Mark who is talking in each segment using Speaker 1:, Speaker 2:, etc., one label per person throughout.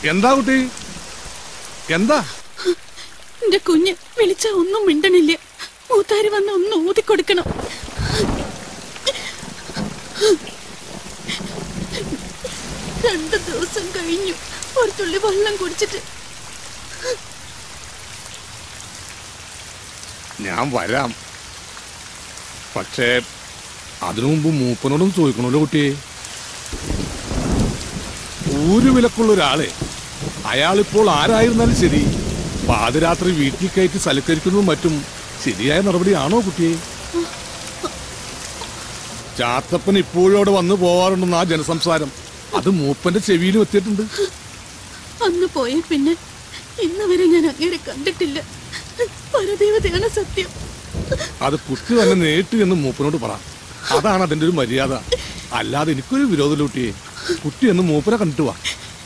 Speaker 1: എന്താ കുട്ടി എന്താ
Speaker 2: എന്റെ കുഞ്ഞ് വിളിച്ച ഒന്നും മിണ്ടണില്ല മൂത്താര് വന്ന് ഒന്ന് ഊതിക്കൊടുക്കണം രണ്ടു ദിവസം കഴിഞ്ഞു ഒരു തുള്ളി വെള്ളം കുടിച്ചിട്ട്
Speaker 1: ഞാൻ വരാം പക്ഷേ അതിനു മുമ്പ് മൂപ്പനോടും ചോദിക്കണമല്ലോ കുട്ടിയെ ഒരു വിലക്കുള്ള ഒരാളെ അയാളിപ്പോൾ ആരായിരുന്നാലും ശരി പാതിരാത്രി വീട്ടിൽ കയറ്റി സൽക്കരിക്കുന്നതും മറ്റും ശരിയായ നടപടിയാണോ കുട്ടിയെ ചാത്തപ്പൻ ഇപ്പോഴും അവിടെ വന്നു പോവാറുണ്ടെന്ന് ആ ജനസംസാരം അത് മൂപ്പന്റെ ചെവിയിലും എത്തിയിട്ടുണ്ട്
Speaker 2: അന്ന് പോയ പിന്നെ ഇന്ന് വരെ ഞാൻ അങ്ങനെ കണ്ടിട്ടില്ല പരദേവതയാണ് സത്യം
Speaker 1: അത് കുട്ടി തന്നെ നേരിട്ട് എന്ന് മൂപ്പനോട് പറ അതാണ് അതിന്റെ ഒരു മര്യാദ അല്ലാതെ എനിക്കൊരു വിരോധം കുട്ടിയെ കുട്ടി എന്ന് മൂപ്പനെ കണ്ടിട്ട് വാ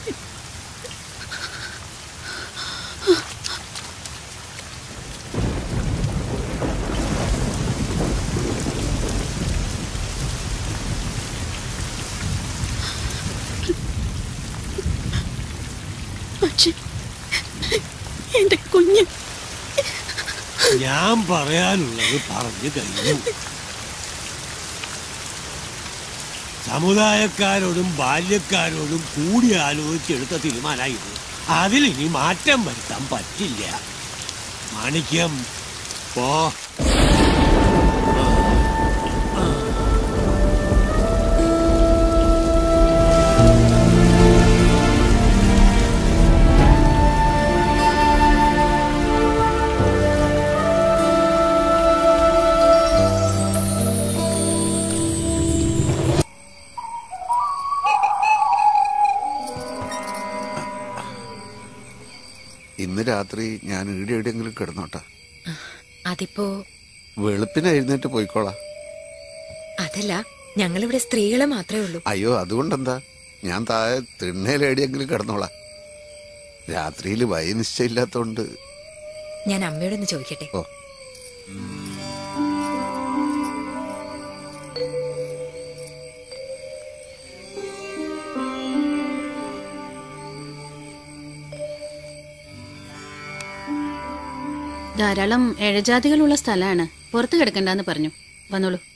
Speaker 2: പക്ഷെ എന്റെ കുഞ്ഞ്
Speaker 3: ഞാൻ പറയാനുള്ളത് പറഞ്ഞു കഴിഞ്ഞു സമുദായക്കാരോടും ബാല്യക്കാരോടും കൂടി ആലോചിച്ചെടുത്ത തീരുമാനമായിരുന്നു അതിൽ ഇനി മാറ്റം വരുത്താൻ പറ്റില്ല മാണിക്യം പോ
Speaker 4: ഇന്ന് രാത്രി ഞാൻ ഈടെ എവിടെയെങ്കിലും കിടന്നോട്ടെ
Speaker 5: അതിപ്പോ
Speaker 4: വെളുപ്പിന് എഴുന്നേറ്റ് പോയിക്കോളാം
Speaker 5: അതല്ല ഞങ്ങളിവിടെ സ്ത്രീകളെ മാത്രമേ ഉള്ളൂ
Speaker 4: അയ്യോ അതുകൊണ്ടെന്താ ഞാൻ താഴെ തിണ്ണയിൽ എവിടെയെങ്കിലും കിടന്നോളാം രാത്രിയിൽ വൈ നിശ്ചയില്ലാത്തോണ്ട്
Speaker 5: ഞാൻ അമ്മയോടൊന്ന് ചോദിക്കട്ടെ
Speaker 4: ഓ
Speaker 2: ധാരാളം ഇഴജാതികളുള്ള സ്ഥലമാണ് പുറത്ത് കിടക്കണ്ടെന്ന് പറഞ്ഞു വന്നോളൂ